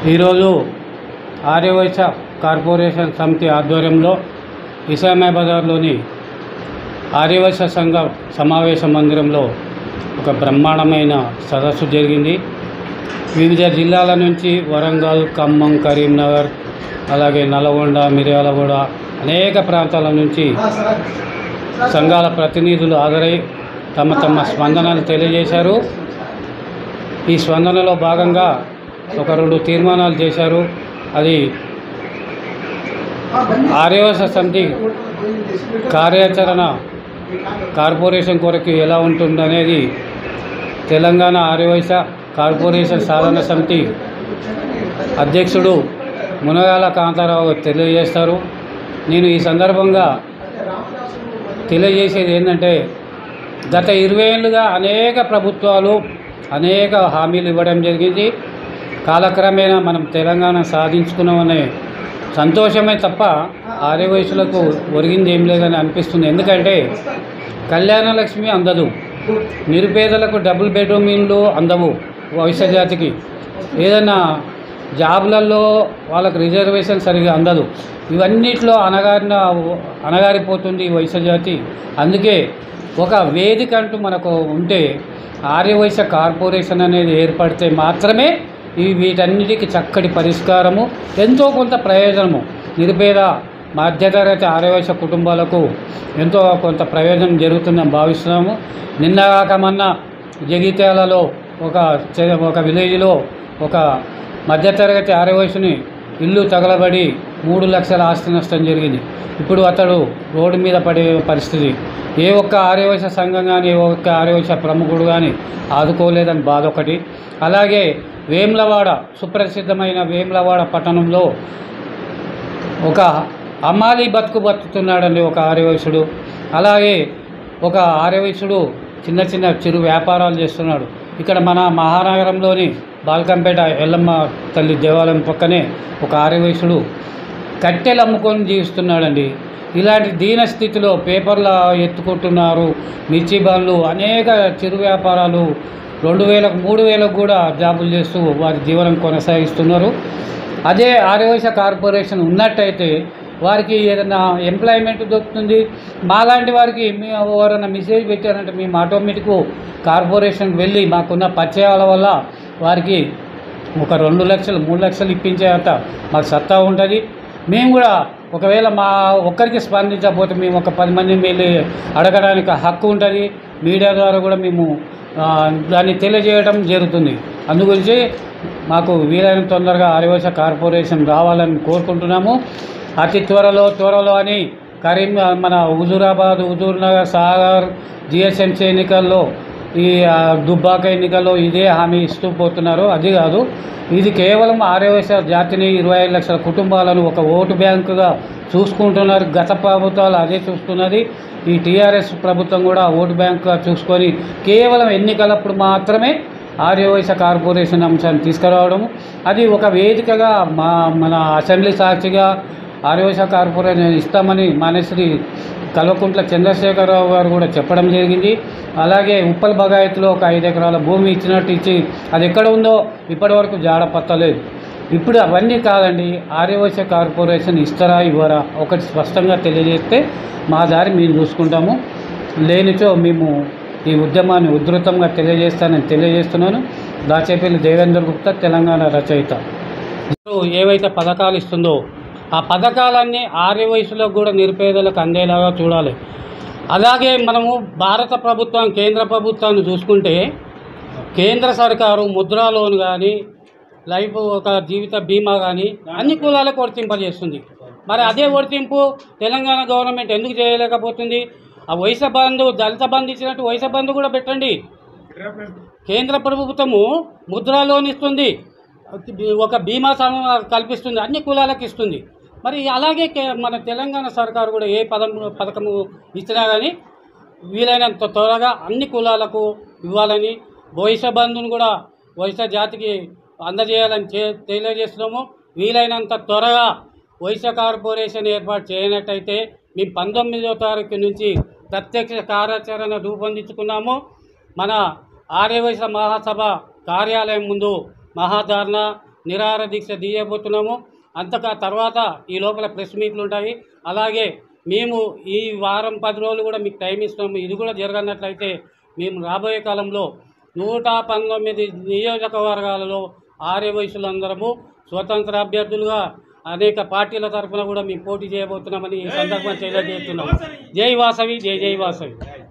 ఈరోజు ఆర్యవైశ్య కార్పొరేషన్ సమితి ఆధ్వర్యంలో ఇసామాయ్ బజార్లోని ఆర్యవైశ్య సంఘ సమావేశ మందిరంలో ఒక బ్రహ్మాండమైన సదస్సు జరిగింది వివిధ జిల్లాల నుంచి వరంగల్ ఖమ్మం కరీంనగర్ అలాగే నల్గొండ మిర్యాలగూడ అనేక ప్రాంతాల నుంచి సంఘాల ప్రతినిధులు హాజరై తమ తమ స్పందనలు తెలియజేశారు ఈ స్పందనలో భాగంగా ఒక రెండు తీర్మానాలు చేశారు అది ఆర్యవస సమితి కార్యాచరణ కార్పొరేషన్ కొరకు ఎలా ఉంటుందనేది తెలంగాణ ఆర్యవైశ్య కార్పొరేషన్ సాధన సమితి అధ్యక్షుడు మునగాల కాంతారావు తెలియజేస్తారు నేను ఈ సందర్భంగా తెలియజేసేది ఏంటంటే గత ఇరవై ఏళ్ళుగా అనేక ప్రభుత్వాలు అనేక హామీలు ఇవ్వడం జరిగింది కాలక్రమేణా మనం తెలంగాణ సాధించుకున్నామనే సంతోషమే తప్ప ఆర్యవయసులకు ఒరిగింది ఏం లేదని అనిపిస్తుంది ఎందుకంటే కళ్యాణ లక్ష్మి అందదు నిరుపేదలకు డబుల్ బెడ్రూమ్ ఇళ్ళు అందవు వైశ్య జాతికి ఏదైనా జాబులలో వాళ్ళకి రిజర్వేషన్ సరిగా అందదు ఇవన్నిట్లో అనగారిన అనగారిపోతుంది ఈ వైశ్య జాతి అందుకే ఒక వేదిక అంటూ మనకు ఉంటే ఆర్యవైశ్య కార్పొరేషన్ అనేది ఏర్పడితే మాత్రమే ఈ వీటన్నిటికీ చక్కటి పరిష్కారము ఎంతో కొంత ప్రయోజనము నిరుపేద మధ్యతరగతి ఆర్యవైశ్య కుటుంబాలకు ఎంతో కొంత ప్రయోజనం జరుగుతుందని భావిస్తున్నాము నిన్న కాక మొన్న జగిత్యాలలో ఒక చె- ఒక విలేజ్లో ఒక మధ్యతరగతి ఆర్యవయసుని ఇల్లు తగలబడి మూడు లక్షల ఆస్తి నష్టం జరిగింది ఇప్పుడు అతడు రోడ్డు మీద పడే పరిస్థితి ఏ ఒక్క ఆర్యవైశ్య సంఘం కానీ ఏ ఒక్క ఆర్యవైశ్య ప్రముఖుడు కానీ ఆదుకోలేదని బాధ ఒకటి అలాగే వేములవాడ సుప్రసిద్ధమైన వేములవాడ పట్టణంలో ఒక అమ్మాలి బతుకు బతుకుతున్నాడండి ఒక ఆర్యవయసుడు అలాగే ఒక ఆర్యవయసుడు చిన్న చిన్న చిరు వ్యాపారాలు చేస్తున్నాడు ఇక్కడ మన మహానగరంలోని బాల్కంపేట ఎల్లమ్మ తల్లి దేవాలయం పక్కనే ఒక ఆర్యవయసుడు కట్టెలు అమ్ముకొని జీవిస్తున్నాడండి ఇలాంటి దీన స్థితిలో పేపర్ల ఎత్తుకుంటున్నారు మిర్చి బండ్లు అనేక చిరు వ్యాపారాలు రెండు వేలకు మూడు వేలకు కూడా జాబులు చేస్తూ వారి జీవనం కొనసాగిస్తున్నారు అదే ఆర్యవైశ్య కార్పొరేషన్ ఉన్నట్టయితే వారికి ఏదైనా ఎంప్లాయ్మెంట్ దొరుకుతుంది మాలాంటి వారికి మీ ఎవరైనా మెసేజ్ పెట్టారంటే మేము ఆటోమేటిక్ కార్పొరేషన్కి వెళ్ళి మాకున్న పరిచయాల వల్ల వారికి ఒక రెండు లక్షలు మూడు లక్షలు ఇప్పించే అంత మాకు సత్తా ఉంటుంది మేము కూడా ఒకవేళ మా ఒక్కరికి స్పందించకపోతే మేము ఒక పది మంది వెళ్ళి అడగడానికి హక్కు ఉంటుంది మీడియా ద్వారా కూడా మేము ఆ, దాన్ని తెలియజేయడం జరుగుతుంది అందుగురించి మాకు వీలైన తొందరగా ఆర్యవైశ్య కార్పొరేషన్ రావాలని కోరుకుంటున్నాము అతి త్వరలో త్వరలో అని కరీం మన హుజూరాబాద్ హుజూర్ నగర్ సాగర్ జిఎస్ఎంసీ ఎన్నికల్లో ఈ ఆ, దుబ్బాక ఎన్నికల్లో ఇదే హామీ ఇస్తూ పోతున్నారు అది కాదు ఇది కేవలం ఆర్యవైశ్య జాతిని ఇరవై ఐదు లక్షల కుటుంబాలను ఒక ఓటు బ్యాంకుగా చూసుకుంటున్నారు గత ప్రభుత్వాలు అదే చూస్తున్నది ఈ టీఆర్ఎస్ ప్రభుత్వం కూడా ఓటు బ్యాంకుగా చూసుకొని కేవలం ఎన్నికలప్పుడు మాత్రమే ఆర్యవైశ్య కార్పొరేషన్ అంశాన్ని తీసుకురావడం అది ఒక వేదికగా మా మన అసెంబ్లీ సాక్షిగా ఆర్యవైశ్య కార్పొరేషన్ ఇస్తామని మానేశ్వరి కల్వకుంట్ల చంద్రశేఖరరావు గారు కూడా చెప్పడం జరిగింది అలాగే ఉప్పల్ బగాయత్లో ఒక ఐదు ఎకరాల భూమి ఇచ్చినట్టు ఇచ్చి అది ఎక్కడ ఉందో ఇప్పటివరకు జాడ పత్తలేదు ఇప్పుడు అవన్నీ కాదండి ఆర్యవైశ్య కార్పొరేషన్ ఇస్తారా ఇవ్వరా ఒకటి స్పష్టంగా తెలియజేస్తే మా దారి మేము చూసుకుంటాము లేనిచో మేము ఈ ఉద్యమాన్ని ఉధృతంగా తెలియజేస్తానని తెలియజేస్తున్నాను దాచేపల్లి దేవేంద్ర గుప్తా తెలంగాణ రచయిత ఇప్పుడు ఏవైతే పథకాలు ఇస్తుందో ఆ పథకాలన్నీ ఆర్య వయసులో కూడా నిరుపేదలకు అందేలాగా చూడాలి అలాగే మనము భారత ప్రభుత్వం కేంద్ర ప్రభుత్వాన్ని చూసుకుంటే కేంద్ర సర్కారు ముద్రా లోన్ కానీ లైఫ్ ఒక జీవిత బీమా కానీ అన్ని కులాలకు వర్తింపజేస్తుంది మరి అదే వర్తింపు తెలంగాణ గవర్నమెంట్ ఎందుకు చేయలేకపోతుంది ఆ వయస బంధు దళిత బంధు ఇచ్చినట్టు వయస బంధు కూడా పెట్టండి కేంద్ర ప్రభుత్వము ముద్రా లోన్ ఇస్తుంది ఒక బీమా సం- కల్పిస్తుంది అన్ని కులాలకు ఇస్తుంది మరి అలాగే కే- మన తెలంగాణ సర్కారు కూడా ఏ పదం పథకము ఇచ్చినా కానీ వీలైనంత త్వరగా అన్ని కులాలకు ఇవ్వాలని వయస బంధుని కూడా వయస జాతికి అందజేయాలని చే- తెలియజేస్తున్నాము వీలైనంత త్వరగా వయస కార్పొరేషన్ ఏర్పాటు చేయనట్టయితే మేము పంతొమ్మిదో తారీఖు నుంచి ప్రత్యక్ష కార్యాచరణ రూపొందించుకున్నాము మన ఆర్యవైశ్య మహాసభ కార్యాలయం ముందు మహాధారణ నిరాహార దీక్ష తీయబోతున్నాము అంతకా తర్వాత ఈ లోపల ప్రెస్ మీట్లు ఉంటాయి అలాగే మేము ఈ వారం పది రోజులు కూడా మీకు టైం ఇస్తాము ఇది కూడా జరగనట్లయితే మేము రాబోయే కాలంలో నూట పంతొమ్మిది నియోజకవర్గాలలో ఆర్య వయసులందరము స్వతంత్ర అభ్యర్థులుగా అనేక పార్టీల తరఫున కూడా మేము పోటీ చేయబోతున్నామని ఈ సందర్భంగా తెలియజేస్తున్నాం జై వాసవి జై జై వాసవి